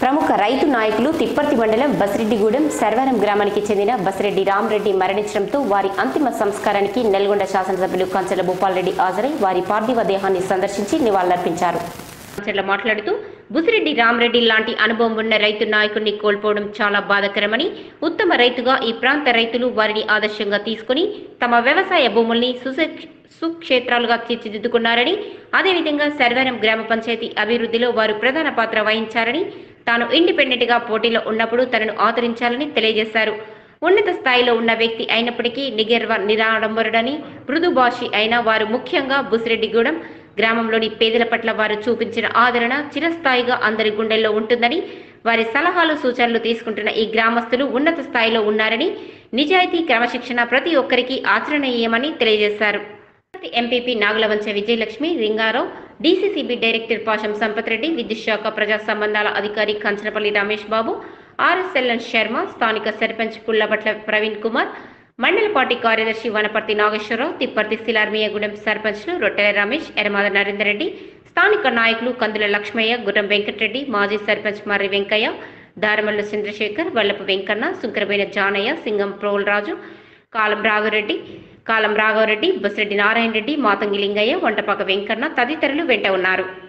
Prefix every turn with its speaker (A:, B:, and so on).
A: ప్రముఖ రైతు నాయకులు తిప్పర్తి మండలం బసిరెడ్డిగూడెం సర్వరం గ్రామానికి చెందిన బసిరెడ్డి రామరెడ్డి మరణించడంతో వారి అంతిమ సంస్కారానికి నల్గొండ శాసనసభ్యులు కంచెల భూపాల్రెడ్డి హాజరై వారి పార్థివ దేహాన్ని సందర్శించి నివాళులర్పించారు కంచెల మాట్లాడుతూ బుసిరెడ్డి రామరెడ్డి లాంటి అనుభవం ఉన్న రైతు నాయకుడిని కోల్పోవడం చాలా బాధాకరమని ఉత్తమ రైతుగా ఈ ప్రాంత రైతులు వారిని ఆదర్శంగా తీసుకుని తమ వ్యవసాయ భూముల్ని సుశ- సుక్షేత్రాలుగా తీర్చిదిద్దుకున్నారని అదేవిధంగా సర్వరం గ్రామ పంచాయతీ అభివృద్ధిలో వారు ప్రధాన పాత్ర వహించారని తాను ఇండిపెండెంట్ గా పోటీలో ఉన్నప్పుడు తనను ఆదరించాలని తెలియజేశారు ఉన్నత స్థాయిలో ఉన్న వ్యక్తి అయినప్పటికీ నిగర్వ నిరాడంబరుడని మృదుభాషి అయిన వారు ముఖ్యంగా బుసిరెడ్డిగూడెం గ్రామంలోని పేదల పట్ల వారు చూపించిన ఆదరణ చిరస్థాయిగా అందరి గుండెల్లో ఉంటుందని వారి సలహాలు సూచనలు తీసుకుంటున్న ఈ గ్రామస్తులు ఉన్నత స్థాయిలో ఉన్నారని నిజాయితీ క్రమశిక్షణ ప్రతి ఒక్కరికి ఆచరణీయమని తెలియజేశారు MPP Nagulavancha Vijayalakshmi Ringarao DCCB director Pasham Sampath Reddy విద్యుత్ శాఖ ప్రజా సంబంధాల అధికారి కంచనపల్లి రమేష్ బాబు ఆర్ఎస్ఎల్ఎన్ శర్మ స్థానిక సర్పంచ్ పుల్లబట్ల ప్రవీణ్ కుమార్ మండల పార్టీ కార్యదర్శి వనపర్తి నాగేశ్వరరావు తిప్పర్తి శిలార్మియగూడెం సర్పంచ్లు రొట్టెల రమేష్ ఎరమాద నరేందర్ రెడ్డి స్థానిక నాయకులు కందుల లక్ష్మయ్య గుర్రం వెంకటరెడ్డి మాజీ సర్పంచ్ మర్రి వెంకయ్య దారమల్లు చంద్రశేఖర్ వల్లపు వెంకన్న సుంకరబైన జానయ్య సింగం ప్రోల్రాజు కాలం రాఘవరెడ్డి కాలం రాఘవరెడ్డి బసిరెడ్డి నారాయణ రెడ్డి మాతంగి లింగయ్య వంటపాక వెంకన్న తదితరులు వెంట ఉన్నారు